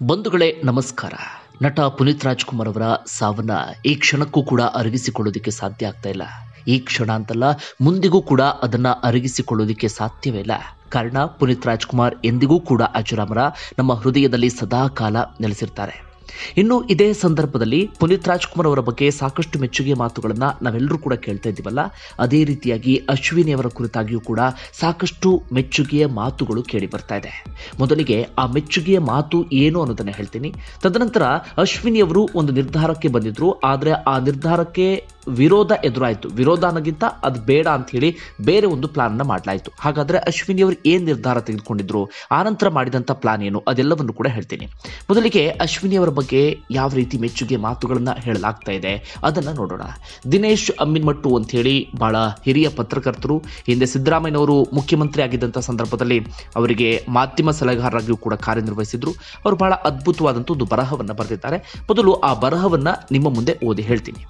ಬಂಧುಗಳೇ ನಮಸ್ಕಾರ ನಟ ಪುನೀತ್ ರಾಜ್ಕುಮಾರ್ ಅವರ ಸಾವನ್ನ ಈ ಕ್ಷಣಕ್ಕೂ ಕೂಡ ಅರಗಿಸಿಕೊಳ್ಳೋದಕ್ಕೆ ಸಾಧ್ಯ ಆಗ್ತಾ ಇಲ್ಲ ಈ ಕ್ಷಣ ಅಂತಲ್ಲ ಮುಂದಿಗೂ ಕೂಡ ಅದನ್ನ ಅರಗಿಸಿಕೊಳ್ಳೋದಕ್ಕೆ ಸಾಧ್ಯವೇ ಇಲ್ಲ ಕಾರಣ ಪುನೀತ್ ರಾಜ್ಕುಮಾರ್ ಎಂದಿಗೂ ಕೂಡ ಅಜರಾಮರ ನಮ್ಮ ಹೃದಯದಲ್ಲಿ ಸದಾ ಕಾಲ ನೆಲೆಸಿರ್ತಾರೆ ಇನ್ನು ಇದೇ ಸಂದರ್ಭದಲ್ಲಿ ಪುನೀತ್ ರಾಜ್ಕುಮಾರ್ ಅವರ ಬಗ್ಗೆ ಸಾಕಷ್ಟು ಮೆಚ್ಚುಗೆ ಮಾತುಗಳನ್ನ ನಾವೆಲ್ಲರೂ ಕೂಡ ಕೇಳ್ತಾ ಇದ್ದೀವಲ್ಲ ಅದೇ ರೀತಿಯಾಗಿ ಅಶ್ವಿನಿ ಅವರ ಕುರಿತಾಗಿಯೂ ಕೂಡ ಸಾಕಷ್ಟು ಮೆಚ್ಚುಗೆಯ ಮಾತುಗಳು ಕೇಳಿ ಬರ್ತಾ ಇದೆ ಮೊದಲಿಗೆ ಆ ಮೆಚ್ಚುಗೆಯ ಮಾತು ಏನು ಅನ್ನೋದನ್ನ ಹೇಳ್ತೀನಿ ತದನಂತರ ಅಶ್ವಿನಿ ಅವರು ಒಂದು ನಿರ್ಧಾರಕ್ಕೆ ಬಂದಿದ್ರು ಆದ್ರೆ ಆ ನಿರ್ಧಾರಕ್ಕೆ ವಿರೋಧ ಎದುರಾಯಿತು ವಿರೋಧ ಅನ್ನೋಕ್ಕಿಂತ ಅದು ಬೇಡ ಅಂತ ಹೇಳಿ ಬೇರೆ ಒಂದು ಪ್ಲಾನ್ ನ ಮಾಡಲಾಯಿತು ಹಾಗಾದ್ರೆ ಅಶ್ವಿನಿ ಅವರು ಏನ್ ನಿರ್ಧಾರ ತೆಗೆದುಕೊಂಡಿದ್ರು ಆನಂತರ ಮಾಡಿದಂತ ಪ್ಲಾನ್ ಏನು ಅದೆಲ್ಲವನ್ನು ಕೂಡ ಹೇಳ್ತೀನಿ ಮೊದಲಿಗೆ ಅಶ್ವಿನಿ ಅವರ ಬಗ್ಗೆ ಯಾವ ರೀತಿ ಮೆಚ್ಚುಗೆ ಮಾತುಗಳನ್ನ ಹೇಳಲಾಗ್ತಾ ಇದೆ ಅದನ್ನ ನೋಡೋಣ ದಿನೇಶ್ ಅಮ್ಮಿನ್ಮಟ್ಟು ಅಂತ ಹೇಳಿ ಬಹಳ ಹಿರಿಯ ಪತ್ರಕರ್ತರು ಹಿಂದೆ ಸಿದ್ದರಾಮಯ್ಯನವರು ಮುಖ್ಯಮಂತ್ರಿ ಆಗಿದ್ದಂಥ ಸಂದರ್ಭದಲ್ಲಿ ಅವರಿಗೆ ಮಾಧ್ಯಮ ಸಲಹೆಗಾರರಾಗಿಯೂ ಕೂಡ ಕಾರ್ಯನಿರ್ವಹಿಸಿದ್ರು ಅವರು ಬಹಳ ಅದ್ಭುತವಾದಂಥ ಒಂದು ಬರಹವನ್ನ ಬರೆದಿದ್ದಾರೆ ಮೊದಲು ಆ ಬರಹವನ್ನ ನಿಮ್ಮ ಮುಂದೆ ಓದಿ ಹೇಳ್ತೀನಿ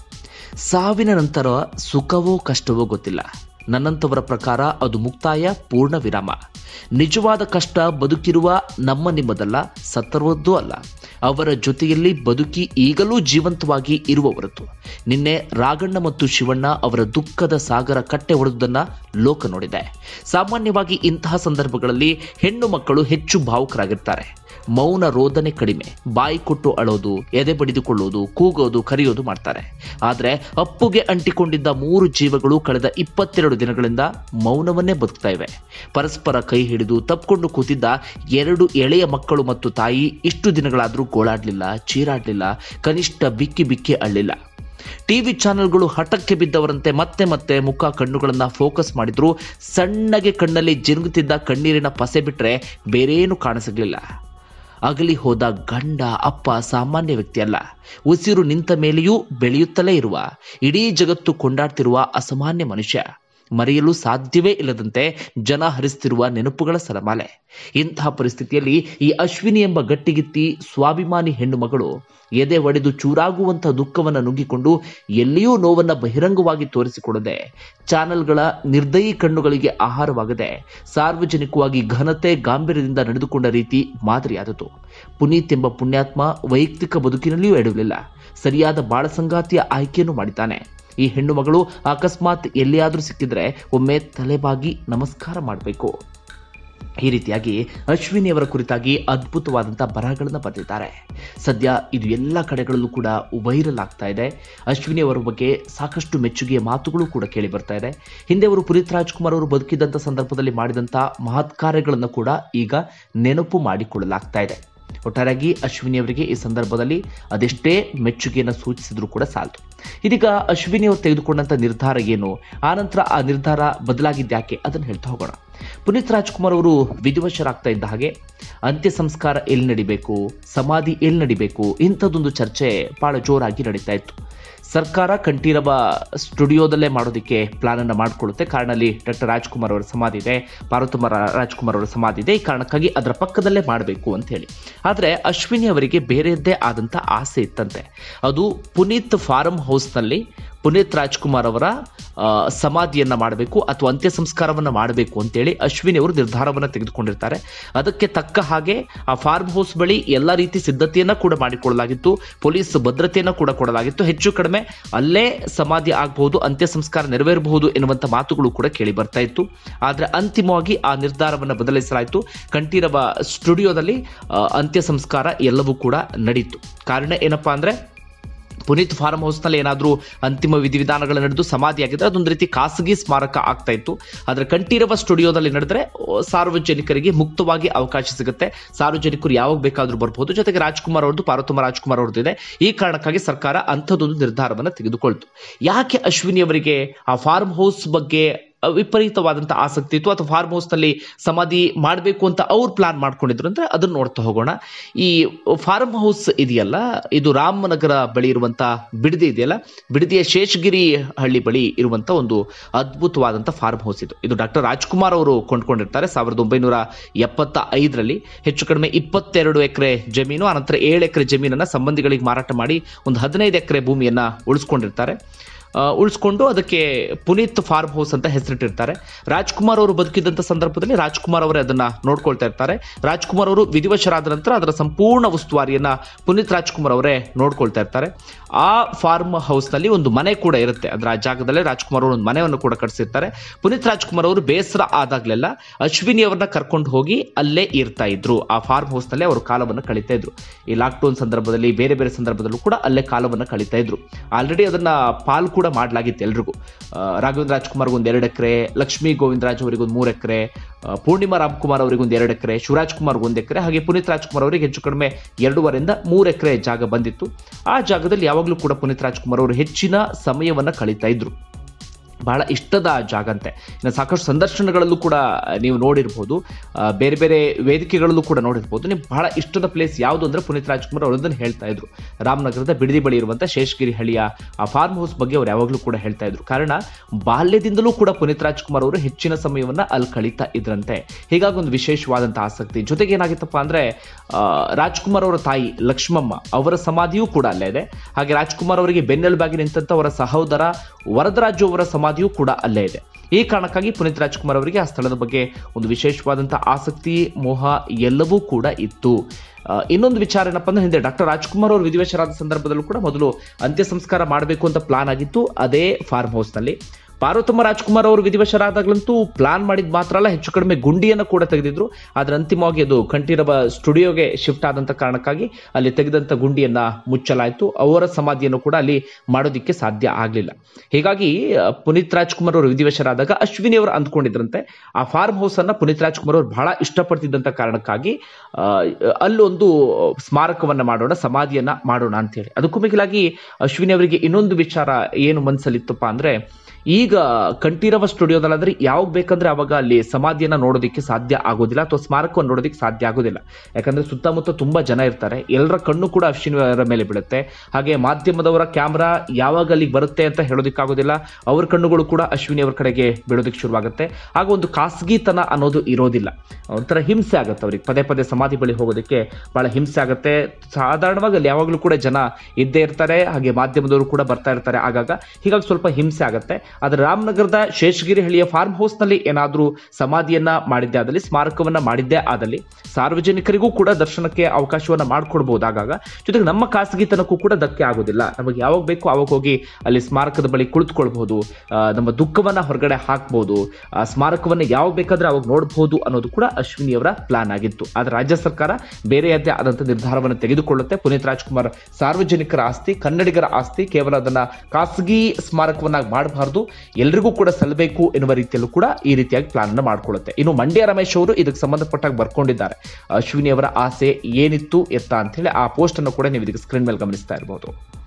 ಸಾವಿನ ನಂತರ ಸುಖವೋ ಕಷ್ಟವೋ ಗೊತ್ತಿಲ್ಲ ನನ್ನಂಥವರ ಪ್ರಕಾರ ಅದು ಮುಕ್ತಾಯ ಪೂರ್ಣ ವಿರಾಮ ನಿಜವಾದ ಕಷ್ಟ ಬದುಕಿರುವ ನಮ್ಮ ನಿಮ್ಮದಲ್ಲ ಸತ್ತರವದ್ದೂ ಅಲ್ಲ ಅವರ ಜೊತೆಯಲ್ಲಿ ಬದುಕಿ ಈಗಲೂ ಜೀವಂತವಾಗಿ ಇರುವವರದ್ದು ನಿನ್ನೆ ರಾಗಣ್ಣ ಮತ್ತು ಶಿವಣ್ಣ ಅವರ ದುಃಖದ ಸಾಗರ ಕಟ್ಟೆ ಹೊಡೆದುದನ್ನ ಲೋಕ ನೋಡಿದೆ ಸಾಮಾನ್ಯವಾಗಿ ಇಂತಹ ಸಂದರ್ಭಗಳಲ್ಲಿ ಹೆಣ್ಣು ಮಕ್ಕಳು ಹೆಚ್ಚು ಭಾವುಕರಾಗಿರ್ತಾರೆ ಮೌನ ರೋದನೆ ಕಡಿಮೆ ಬಾಯಿ ಕೊಟ್ಟು ಅಳೋದು ಎದೆ ಬಡಿದುಕೊಳ್ಳೋದು ಕೂಗೋದು ಕರೆಯೋದು ಮಾಡ್ತಾರೆ ಆದರೆ ಅಪ್ಪುಗೆ ಅಂಟಿಕೊಂಡಿದ್ದ ಮೂರು ಜೀವಗಳು ಕಳೆದ ಇಪ್ಪತ್ತೆರಡು ದಿನಗಳಿಂದ ಮೌನವನ್ನೇ ಬದುಕ್ತಾ ಇವೆ ಪರಸ್ಪರ ಕೈ ಹಿಡಿದು ತಪ್ಪಿಕೊಂಡು ಕೂತಿದ್ದ ಎರಡು ಎಳೆಯ ಮಕ್ಕಳು ಮತ್ತು ತಾಯಿ ಇಷ್ಟು ದಿನಗಳಾದರೂ ಗೋಳಾಡ್ಲಿಲ್ಲ ಚೀರಾಡ್ಲಿಲ್ಲ ಕನಿಷ್ಠ ಬಿಕ್ಕಿ ಬಿಕ್ಕಿ ಅಳ್ಳಿಲ್ಲ ಟಿವಿ ಚಾನೆಲ್ಗಳು ಹಠಕ್ಕೆ ಬಿದ್ದವರಂತೆ ಮತ್ತೆ ಮತ್ತೆ ಮುಖ ಕಣ್ಣುಗಳನ್ನ ಫೋಕಸ್ ಮಾಡಿದ್ರು ಸಣ್ಣಗೆ ಕಣ್ಣಲ್ಲಿ ಜಿನುಗುತ್ತಿದ್ದ ಕಣ್ಣೀರಿನ ಪಸೆ ಬಿಟ್ರೆ ಬೇರೇನು ಕಾಣಿಸಲಿಲ್ಲ ಅಗಲಿ ಹೋದ ಗಂಡ ಅಪ್ಪ ಸಾಮಾನ್ಯ ವ್ಯಕ್ತಿ ಅಲ್ಲ ಉಸಿರು ನಿಂತ ಮೇಲೆಯೂ ಬೆಳೆಯುತ್ತಲೇ ಇರುವ ಇಡೀ ಜಗತ್ತು ಕೊಂಡಾಡ್ತಿರುವ ಅಸಾಮಾನ್ಯ ಮನುಷ್ಯ ಮರೆಯಲು ಸಾಧ್ಯವೇ ಇಲ್ಲದಂತೆ ಜನ ಹರಿಸ್ತಿರುವ ನೆನಪುಗಳ ಸರಮಾಲೆ ಇಂತಹ ಪರಿಸ್ಥಿತಿಯಲ್ಲಿ ಈ ಅಶ್ವಿನಿ ಎಂಬ ಗಟ್ಟಿಗಿತ್ತಿ ಸ್ವಾಭಿಮಾನಿ ಹೆಣ್ಣು ಮಗಳು ಎದೆ ಒಡೆದು ಚೂರಾಗುವಂತಹ ದುಃಖವನ್ನು ನುಗ್ಗಿಕೊಂಡು ಎಲ್ಲಿಯೂ ನೋವನ್ನ ಬಹಿರಂಗವಾಗಿ ತೋರಿಸಿಕೊಡದೆ ಚಾನೆಲ್ಗಳ ನಿರ್ದಯಿ ಕಣ್ಣುಗಳಿಗೆ ಆಹಾರವಾಗದೆ ಸಾರ್ವಜನಿಕವಾಗಿ ಘನತೆ ಗಾಂಭೀರ್ಯದಿಂದ ನಡೆದುಕೊಂಡ ರೀತಿ ಮಾದರಿಯಾದದು ಪುನೀತ್ ಎಂಬ ಪುಣ್ಯಾತ್ಮ ವೈಯಕ್ತಿಕ ಬದುಕಿನಲ್ಲಿಯೂ ಎಡವಿಲ್ಲ ಸರಿಯಾದ ಬಾಳ ಸಂಗಾತಿಯ ಆಯ್ಕೆಯನ್ನು ಮಾಡಿದ್ದಾನೆ ಈ ಹೆಣ್ಣು ಮಗಳು ಅಕಸ್ಮಾತ್ ಎಲ್ಲಿಯಾದ್ರೂ ಸಿಕ್ಕಿದ್ರೆ ಒಮ್ಮೆ ತಲೆಬಾಗಿ ನಮಸ್ಕಾರ ಮಾಡಬೇಕು ಈ ರೀತಿಯಾಗಿ ಅಶ್ವಿನಿ ಅವರ ಕುರಿತಾಗಿ ಅದ್ಭುತವಾದಂತಹ ಬರಹಗಳನ್ನು ಬರೆದಿದ್ದಾರೆ ಸದ್ಯ ಇದು ಎಲ್ಲ ಕಡೆಗಳಲ್ಲೂ ಕೂಡ ವೈರಲ್ ಆಗ್ತಾ ಇದೆ ಅಶ್ವಿನಿ ಅವರ ಬಗ್ಗೆ ಸಾಕಷ್ಟು ಮೆಚ್ಚುಗೆಯ ಮಾತುಗಳು ಕೂಡ ಕೇಳಿ ಬರ್ತಾ ಇದೆ ಹಿಂದೆ ಅವರು ಪುನೀತ್ ರಾಜ್ಕುಮಾರ್ ಅವರು ಬದುಕಿದ್ದಂಥ ಸಂದರ್ಭದಲ್ಲಿ ಮಾಡಿದಂಥ ಮಹತ್ ಕಾರ್ಯಗಳನ್ನು ಕೂಡ ಈಗ ನೆನಪು ಮಾಡಿಕೊಳ್ಳಲಾಗ್ತಾ ಇದೆ ಒಟ್ಟಾರೆಯಾಗಿ ಅಶ್ವಿನಿ ಅವರಿಗೆ ಈ ಸಂದರ್ಭದಲ್ಲಿ ಅದೆಷ್ಟೇ ಮೆಚ್ಚುಗೆಯನ್ನು ಸೂಚಿಸಿದ್ರು ಕೂಡ ಸಾಲದು ಇದೀಗ ಅಶ್ವಿನಿ ಅವರು ತೆಗೆದುಕೊಂಡಂತ ನಿರ್ಧಾರ ಏನು ಆನಂತರ ಆ ನಿರ್ಧಾರ ಬದಲಾಗಿದ್ಯಾಕೆ ಅದನ್ನು ಹೇಳ್ತಾ ಹೋಗೋಣ ಪುನೀತ್ ರಾಜ್ಕುಮಾರ್ ಅವರು ವಿಧಿವಶರಾಗ್ತಾ ಇದ್ದ ಹಾಗೆ ಅಂತ್ಯ ಸಂಸ್ಕಾರ ಎಲ್ಲಿ ನಡಿಬೇಕು ಸಮಾಧಿ ಎಲ್ಲಿ ನಡಿಬೇಕು ಇಂಥದ್ದೊಂದು ಚರ್ಚೆ ಬಹಳ ಜೋರಾಗಿ ನಡೀತಾ ಇತ್ತು ಸರ್ಕಾರ ಕಂಠೀರವ ಸ್ಟುಡಿಯೋದಲ್ಲೇ ಮಾಡೋದಕ್ಕೆ ಪ್ಲಾನ್ ಅನ್ನು ಮಾಡಿಕೊಳ್ಳುತ್ತೆ ಕಾರಣ ಅಲ್ಲಿ ಡಾಕ್ಟರ್ ರಾಜ್ಕುಮಾರ್ ಅವರ ಸಮಾಧಿ ಇದೆ ಪಾರ್ವತಮ್ಮ ರಾಜ್ಕುಮಾರ್ ಅವರ ಸಮಾಧಿ ಇದೆ ಈ ಕಾರಣಕ್ಕಾಗಿ ಅದರ ಪಕ್ಕದಲ್ಲೇ ಮಾಡಬೇಕು ಅಂತ ಹೇಳಿ ಆದರೆ ಅಶ್ವಿನಿ ಅವರಿಗೆ ಬೇರೆಯದ್ದೇ ಆದಂಥ ಆಸೆ ಇತ್ತಂತೆ ಅದು ಪುನೀತ್ ಫಾರಂ ಹೌಸ್ನಲ್ಲಿ ಪುನೀತ್ ರಾಜ್ಕುಮಾರ್ ಅವರ ಸಮಾಧಿಯನ್ನ ಮಾಡಬೇಕು ಅಥವಾ ಅಂತ್ಯ ಸಂಸ್ಕಾರವನ್ನ ಮಾಡಬೇಕು ಅಂತೇಳಿ ಅಶ್ವಿನಿ ಅವರು ನಿರ್ಧಾರವನ್ನ ತೆಗೆದುಕೊಂಡಿರ್ತಾರೆ ಅದಕ್ಕೆ ತಕ್ಕ ಹಾಗೆ ಆ ಫಾರ್ಮ್ ಹೌಸ್ ಬಳಿ ಎಲ್ಲ ರೀತಿ ಸಿದ್ಧತೆಯನ್ನ ಕೂಡ ಮಾಡಿಕೊಳ್ಳಲಾಗಿತ್ತು ಪೊಲೀಸ್ ಭದ್ರತೆಯನ್ನ ಕೂಡ ಕೊಡಲಾಗಿತ್ತು ಹೆಚ್ಚು ಕಡಿಮೆ ಅಲ್ಲೇ ಸಮಾಧಿ ಆಗಬಹುದು ಅಂತ್ಯ ಸಂಸ್ಕಾರ ನೆರವೇರಬಹುದು ಎನ್ನುವಂತ ಮಾತುಗಳು ಕೂಡ ಕೇಳಿ ಬರ್ತಾ ಇತ್ತು ಆದ್ರೆ ಅಂತಿಮವಾಗಿ ಆ ನಿರ್ಧಾರವನ್ನ ಬದಲಿಸಲಾಯಿತು ಕಂಠೀರವ ಸ್ಟುಡಿಯೋದಲ್ಲಿ ಅಂತ್ಯ ಸಂಸ್ಕಾರ ಎಲ್ಲವೂ ಕೂಡ ನಡೀತು ಕಾರಣ ಏನಪ್ಪಾ ಅಂದ್ರೆ ಪುನೀತ್ ಫಾರ್ಮ್ ಹೌಸ್ನಲ್ಲಿ ಏನಾದರೂ ಅಂತಿಮ ವಿಧಿವಿಧಾನಗಳು ನಡೆದು ಸಮಾಧಿ ಆಗಿದ್ರೆ ಅದೊಂದು ರೀತಿ ಖಾಸಗಿ ಸ್ಮಾರಕ ಆಗ್ತಾ ಇತ್ತು ಆದರೆ ಕಂಠೀರವ ಸ್ಟುಡಿಯೋದಲ್ಲಿ ನಡೆದ್ರೆ ಸಾರ್ವಜನಿಕರಿಗೆ ಮುಕ್ತವಾಗಿ ಅವಕಾಶ ಸಿಗುತ್ತೆ ಸಾರ್ವಜನಿಕರು ಯಾವಾಗ ಬೇಕಾದರೂ ಬರ್ಬೋದು ಜೊತೆಗೆ ರಾಜ್ಕುಮಾರ್ ಅವ್ರದ್ದು ಪಾರ್ವತಮ್ಮ ರಾಜ್ಕುಮಾರ್ ಅವ್ರದ್ದು ಇದೆ ಈ ಕಾರಣಕ್ಕಾಗಿ ಸರ್ಕಾರ ಅಂಥದ್ದೊಂದು ನಿರ್ಧಾರವನ್ನು ತೆಗೆದುಕೊಳ್ತು ಯಾಕೆ ಅಶ್ವಿನಿ ಅವರಿಗೆ ಆ ಫಾರ್ಮ್ ಹೌಸ್ ಬಗ್ಗೆ ವಿಪರೀತವಾದಂಥ ಆಸಕ್ತಿ ಇತ್ತು ಅಥವಾ ಫಾರ್ಮ್ ಹೌಸ್ನಲ್ಲಿ ಸಮಾಧಿ ಮಾಡಬೇಕು ಅಂತ ಅವ್ರು ಪ್ಲಾನ್ ಮಾಡ್ಕೊಂಡಿದ್ರು ಅಂದ್ರೆ ಅದನ್ನ ನೋಡ್ತಾ ಹೋಗೋಣ ಈ ಫಾರ್ಮ್ ಹೌಸ್ ಇದೆಯಲ್ಲ ಇದು ರಾಮನಗರ ಬಳಿ ಇರುವಂತ ಬಿಡದಿ ಇದೆಯಲ್ಲ ಬಿಡದಿಯ ಶೇಷಗಿರಿ ಹಳ್ಳಿ ಬಳಿ ಇರುವಂತ ಒಂದು ಅದ್ಭುತವಾದಂಥ ಫಾರ್ಮ್ ಹೌಸ್ ಇದು ಇದು ಡಾಕ್ಟರ್ ರಾಜ್ಕುಮಾರ್ ಅವರು ಕೊಂಡ್ಕೊಂಡಿರ್ತಾರೆ ಸಾವಿರದ ಒಂಬೈನೂರ ಎಪ್ಪತ್ತ ಐದರಲ್ಲಿ ಹೆಚ್ಚು ಕಡಿಮೆ ಇಪ್ಪತ್ತೆರಡು ಎಕರೆ ಜಮೀನು ಅನಂತರ ಏಳು ಎಕರೆ ಜಮೀನನ್ನ ಸಂಬಂಧಿಗಳಿಗೆ ಮಾರಾಟ ಮಾಡಿ ಒಂದು ಹದಿನೈದು ಎಕರೆ ಭೂಮಿಯನ್ನ ಉಳಿಸ್ಕೊಂಡಿರ್ತಾರೆ ಆ, ಉಳಿಸ್ಕೊಂಡು ಅದಕ್ಕೆ ಪುನೀತ್ ಫಾರ್ಮ್ ಹೌಸ್ ಅಂತ ಹೆಸರಿಟ್ಟಿರ್ತಾರೆ ರಾಜ್ಕುಮಾರ್ ಅವರು ಬದುಕಿದ್ದಂಥ ಸಂದರ್ಭದಲ್ಲಿ ರಾಜ್ಕುಮಾರ್ ಅವರೇ ಅದನ್ನ ನೋಡ್ಕೊಳ್ತಾ ಇರ್ತಾರೆ ರಾಜ್ಕುಮಾರ್ ಅವರು ವಿಧಿವಶರಾದ ನಂತರ ಅದರ ಸಂಪೂರ್ಣ ಉಸ್ತುವಾರಿಯನ್ನ ಪುನೀತ್ ರಾಜ್ಕುಮಾರ್ ಅವರೇ ನೋಡ್ಕೊಳ್ತಾ ಇರ್ತಾರೆ ಆ ಫಾರ್ಮ್ ಹೌಸ್ ನಲ್ಲಿ ಒಂದು ಮನೆ ಕೂಡ ಇರುತ್ತೆ ಅಂದ್ರೆ ಆ ಜಾಗದಲ್ಲೇ ರಾಜ್ಕುಮಾರ್ ಅವರು ಒಂದು ಮನೆಯನ್ನು ಕೂಡ ಕಟ್ಸಿರ್ತಾರೆ ಪುನೀತ್ ರಾಜ್ಕುಮಾರ್ ಅವರು ಬೇಸರ ಆದಾಗ್ಲೆಲ್ಲ ಅಶ್ವಿನಿ ಅವರನ್ನ ಕರ್ಕೊಂಡು ಹೋಗಿ ಅಲ್ಲೇ ಇರ್ತಾ ಇದ್ರು ಆ ಫಾರ್ಮ್ ಹೌಸ್ ನಲ್ಲೇ ಅವರು ಕಾಲವನ್ನು ಕಳೀತಾ ಇದ್ರು ಈ ಲಾಕ್ಡೌನ್ ಸಂದರ್ಭದಲ್ಲಿ ಬೇರೆ ಬೇರೆ ಸಂದರ್ಭದಲ್ಲೂ ಕೂಡ ಅಲ್ಲೇ ಕಾಲವನ್ನು ಕಳೀತಾ ಇದ್ರು ಆಲ್ರೆಡಿ ಅದನ್ನ ಪಾಲ್ ಕೂಡ ಮಾಡಲಾಗಿತ್ತು ಎಲ್ರಿಗೂ ಆ, ರಾಘವೇಂದ್ರ ರಾಜ್ಕುಮಾರ್ಗೆ ಒಂದು ಎರಡು ಎಕರೆ ಲಕ್ಷ್ಮೀ ಗೋವಿಂದರಾಜ್ ಅವರಿಗೆ ಒಂದು ಮೂರು ಎಕರೆ ಪೂರ್ಣಿಮಾ ರಾಮ್ಕುಮಾರ್ ಅವರಿಗೆ ಒಂದು ಎರಡು ಎಕರೆ ಶಿವರಾಜ್ ಕುಮಾರ್ ಒಂದು ಎಕರೆ ಹಾಗೆ ಪುನೀತ್ ರಾಜ್ಕುಮಾರ್ ಅವರಿಗೆ ಹೆಚ್ಚು ಕಡಿಮೆ ಎರಡೂವರೆಯಿಂದ ಮೂರು ಎಕರೆ ಜಾಗ ಬಂದಿತ್ತು ಆ ಜಾಗದಲ್ಲಿ ಯಾವಾಗಲೂ ಕೂಡ ಪುನೀತ್ ರಾಜ್ಕುಮಾರ್ ಅವರು ಹೆಚ್ಚಿನ ಸಮಯವನ್ನ ಕಳೀತಾ ಇದ್ರು ಬಹಳ ಇಷ್ಟದ ಜಾಗ ಅಂತೆ ಇನ್ನು ಸಾಕಷ್ಟು ಸಂದರ್ಶನಗಳಲ್ಲೂ ಕೂಡ ನೀವು ನೋಡಿರ್ಬೋದು ಆ, ಬೇರೆ ಬೇರೆ ವೇದಿಕೆಗಳಲ್ಲೂ ಕೂಡ ನೋಡಿರ್ಬೋದು ನೀವು ಬಹಳ ಇಷ್ಟದ ಪ್ಲೇಸ್ ಯಾವುದು ಅಂದ್ರೆ ಪುನೀತ್ ರಾಜ್ಕುಮಾರ್ ಅವರು ಅದನ್ನು ಹೇಳ್ತಾ ಇದ್ರು ರಾಮನಗರದ ಬಿಡದಿ ಬಳಿ ಇರುವಂಥ ಶೇಷಗಿರಿ ಹಳ್ಳಿಯ ಆ ಫಾರ್ಮ್ ಹೌಸ್ ಬಗ್ಗೆ ಅವ್ರು ಯಾವಾಗಲೂ ಕೂಡ ಹೇಳ್ತಾ ಇದ್ರು ಕಾರಣ ಬಾಲ್ಯದಿಂದಲೂ ಕೂಡ ಪುನೀತ್ ರಾಜ್ಕುಮಾರ್ ಅವರು ಹೆಚ್ಚಿನ ಸಮಯವನ್ನ ಅಲ್ಲಿ ಕಳೀತಾ ಇದ್ರಂತೆ ಹೀಗಾಗಿ ಒಂದು ವಿಶೇಷವಾದಂಥ ಆಸಕ್ತಿ ಜೊತೆಗೆ ಏನಾಗಿತ್ತಪ್ಪ ಅಂದ್ರೆ ಆ, ರಾಜ್ಕುಮಾರ್ ಅವರ ತಾಯಿ ಲಕ್ಷ್ಮಮ್ಮ ಅವರ ಸಮಾಧಿಯೂ ಕೂಡ ಅಲ್ಲೇ ಇದೆ ಹಾಗೆ ರಾಜ್ಕುಮಾರ್ ಅವರಿಗೆ ಬೆನ್ನೆಲುಬಾಗಿ ನಿಂತಂತ ಅವರ ಸಹೋದರ ವರದರಾಜು ಅವರ ಸಮಾಧಿಯೂ ಕೂಡ ಅಲ್ಲೇ ಇದೆ ಈ ಕಾರಣಕ್ಕಾಗಿ ಪುನೀತ್ ರಾಜ್ಕುಮಾರ್ ಅವರಿಗೆ ಆ ಸ್ಥಳದ ಬಗ್ಗೆ ಒಂದು ವಿಶೇಷವಾದಂಥ ಆಸಕ್ತಿ ಮೋಹ ಎಲ್ಲವೂ ಕೂಡ ಇತ್ತು ಆ, ಇನ್ನೊಂದು ವಿಚಾರ ಏನಪ್ಪ ಅಂದ್ರೆ ಹಿಂದೆ ಡಾಕ್ಟರ್ ರಾಜ್ಕುಮಾರ್ ಅವರು ವಿಧಿವಶರಾದ ಸಂದರ್ಭದಲ್ಲೂ ಕೂಡ ಮೊದಲು ಅಂತ್ಯ ಸಂಸ್ಕಾರ ಮಾಡಬೇಕು ಅಂತ ಪ್ಲಾನ್ ಆಗಿತ್ತು ಅದೇ ಫಾರ್ಮ್ ಹೌಸ್ನಲ್ಲಿ ಪಾರ್ವತಮ್ಮ ರಾಜ್ಕುಮಾರ್ ಅವರು ವಿಧಿವಶರಾದಾಗಲಂತೂ ಪ್ಲಾನ್ ಮಾಡಿದ ಮಾತ್ರ ಅಲ್ಲ ಹೆಚ್ಚು ಕಡಿಮೆ ಗುಂಡಿಯನ್ನು ಕೂಡ ತೆಗೆದಿದ್ರು ಆದ್ರೆ ಅಂತಿಮವಾಗಿ ಅದು ಕಂಠೀರವ ಸ್ಟುಡಿಯೋಗೆ ಶಿಫ್ಟ್ ಆದಂತ ಕಾರಣಕ್ಕಾಗಿ ಅಲ್ಲಿ ತೆಗೆದಂತ ಗುಂಡಿಯನ್ನ ಮುಚ್ಚಲಾಯಿತು ಅವರ ಸಮಾಧಿಯನ್ನು ಕೂಡ ಅಲ್ಲಿ ಮಾಡೋದಿಕ್ಕೆ ಸಾಧ್ಯ ಆಗಲಿಲ್ಲ ಹೀಗಾಗಿ ಆ, ಪುನೀತ್ ರಾಜ್ಕುಮಾರ್ ಅವರು ವಿಧಿವಶರಾದಾಗ ಅಶ್ವಿನಿ ಅವರು ಅಂದ್ಕೊಂಡಿದ್ರಂತೆ ಆ ಫಾರ್ಮ್ ಹೌಸ್ ಅನ್ನ ಪುನೀತ್ ರಾಜ್ಕುಮಾರ್ ಅವರು ಬಹಳ ಇಷ್ಟಪಡ್ತಿದ್ದಂತ ಕಾರಣಕ್ಕಾಗಿ ಆ, ಅಲ್ಲೊಂದು ಸ್ಮಾರಕವನ್ನ ಮಾಡೋಣ ಸಮಾಧಿಯನ್ನ ಮಾಡೋಣ ಅಂತ ಹೇಳಿ ಅದಕ್ಕೂ ಮಿಗಿಲಾಗಿ ಅಶ್ವಿನಿ ಅವರಿಗೆ ಇನ್ನೊಂದು ವಿಚಾರ ಏನು ಮನಸ್ಸಲ್ಲಿತ್ತಪ್ಪ ಅಂದ್ರೆ ಈಗ ಕಂಠೀರವ ಸ್ಟುಡಿಯೋದಲ್ಲಾದ್ರೆ ಯಾವಾಗ ಬೇಕಂದ್ರೆ ಅವಾಗ ಅಲ್ಲಿ ಸಮಾಧಿಯನ್ನ ನೋಡೋದಕ್ಕೆ ಸಾಧ್ಯ ಆಗೋದಿಲ್ಲ ಅಥವಾ ಸ್ಮಾರಕವನ್ನು ನೋಡೋದಕ್ಕೆ ಸಾಧ್ಯ ಆಗೋದಿಲ್ಲ ಯಾಕಂದ್ರೆ ಸುತ್ತಮುತ್ತ ತುಂಬಾ ಜನ ಇರ್ತಾರೆ ಎಲ್ಲರ ಕಣ್ಣು ಕೂಡ ಅಶ್ವಿನಿ ಅವರ ಮೇಲೆ ಬೀಳುತ್ತೆ ಹಾಗೆ ಮಾಧ್ಯಮದವರ ಕ್ಯಾಮ್ರಾ ಯಾವಾಗ ಅಲ್ಲಿಗೆ ಬರುತ್ತೆ ಅಂತ ಹೇಳೋದಕ್ಕಾಗೋದಿಲ್ಲ ಅವ್ರ ಕಣ್ಣುಗಳು ಕೂಡ ಅಶ್ವಿನಿ ಅವ್ರ ಕಡೆಗೆ ಬೀಳೋದಕ್ಕೆ ಶುರುವಾಗುತ್ತೆ ಆಗ ಒಂದು ಖಾಸಗಿತನ ಅನ್ನೋದು ಇರೋದಿಲ್ಲ ಒಂಥರ ಹಿಂಸೆ ಆಗುತ್ತೆ ಅವ್ರಿಗೆ ಪದೇ ಪದೇ ಸಮಾಧಿ ಬಳಿ ಹೋಗೋದಕ್ಕೆ ಬಹಳ ಹಿಂಸೆ ಆಗುತ್ತೆ ಸಾಧಾರಣವಾಗಿ ಅಲ್ಲಿ ಯಾವಾಗಲೂ ಕೂಡ ಜನ ಇದ್ದೇ ಇರ್ತಾರೆ ಹಾಗೆ ಮಾಧ್ಯಮದವರು ಕೂಡ ಬರ್ತಾ ಇರ್ತಾರೆ ಆಗಾಗ ಹೀಗಾಗಿ ಸ್ವಲ್ಪ ಹಿಂಸೆ ಆಗುತ್ತೆ ಆದ್ರೆ ರಾಮನಗರದ ಶೇಷಗಿರಿ ಹಳ್ಳಿಯ ಫಾರ್ಮ್ ಹೌಸ್ ನಲ್ಲಿ ಏನಾದ್ರೂ ಸಮಾಧಿಯನ್ನ ಮಾಡಿದ್ದೆ ಆದಲ್ಲಿ ಸ್ಮಾರಕವನ್ನ ಮಾಡಿದ್ದೇ ಆದಲ್ಲಿ ಸಾರ್ವಜನಿಕರಿಗೂ ಕೂಡ ದರ್ಶನಕ್ಕೆ ಅವಕಾಶವನ್ನ ಮಾಡ್ಕೊಡ್ಬೋದು ಆಗಾಗ ಜೊತೆಗೆ ನಮ್ಮ ಖಾಸಗಿತನಕ್ಕೂ ಕೂಡ ಧಕ್ಕೆ ಆಗೋದಿಲ್ಲ ನಮಗೆ ಯಾವಾಗ ಬೇಕು ಅವಾಗ ಹೋಗಿ ಅಲ್ಲಿ ಸ್ಮಾರಕದ ಬಳಿ ಕುಳಿತುಕೊಳ್ಬಹುದು ಆ, ನಮ್ಮ ದುಃಖವನ್ನ ಹೊರಗಡೆ ಹಾಕ್ಬೋದು ಆ ಸ್ಮಾರಕವನ್ನ ಯಾವಾಗ ಬೇಕಾದ್ರೆ ಅವಾಗ ನೋಡಬಹುದು ಅನ್ನೋದು ಕೂಡ ಅಶ್ವಿನಿ ಅವರ ಪ್ಲಾನ್ ಆಗಿತ್ತು ಆದ್ರೆ ರಾಜ್ಯ ಸರ್ಕಾರ ಬೇರೆಯದ್ದೇ ಆದಂತ ನಿರ್ಧಾರವನ್ನು ತೆಗೆದುಕೊಳ್ಳುತ್ತೆ ಪುನೀತ್ ರಾಜ್ಕುಮಾರ್ ಸಾರ್ವಜನಿಕರ ಆಸ್ತಿ ಕನ್ನಡಿಗರ ಆಸ್ತಿ ಕೇವಲ ಅದನ್ನ ಖಾಸಗಿ ಸ್ಮಾರಕವನ್ನಾಗಿ ಮಾಡಬಾರ್ದು ಎಲ್ರಿಗೂ ಕೂಡ ಸಲ್ಲಬೇಕು ಎನ್ನುವ ರೀತಿಯಲ್ಲೂ ಕೂಡ ಈ ರೀತಿಯಾಗಿ ಪ್ಲಾನ್ ಅನ್ನು ಮಾಡ್ಕೊಳ್ಳುತ್ತೆ ಇನ್ನು ಮಂಡ್ಯ ರಮೇಶ್ ಅವರು ಇದಕ್ಕೆ ಸಂಬಂಧಪಟ್ಟಾಗ ಬರ್ಕೊಂಡಿದ್ದಾರೆ ಅಶ್ವಿನಿ ಅವರ ಆಸೆ ಏನಿತ್ತು ಎತ್ತ ಅಂತ ಹೇಳಿ ಆ ಪೋಸ್ಟ್ ಅನ್ನು ಕೂಡ ನೀವು ಇದಕ್ಕೆ ಸ್ಕ್ರೀನ್ ಮೇಲೆ ಗಮನಿಸ್ತಾ ಇರಬಹುದು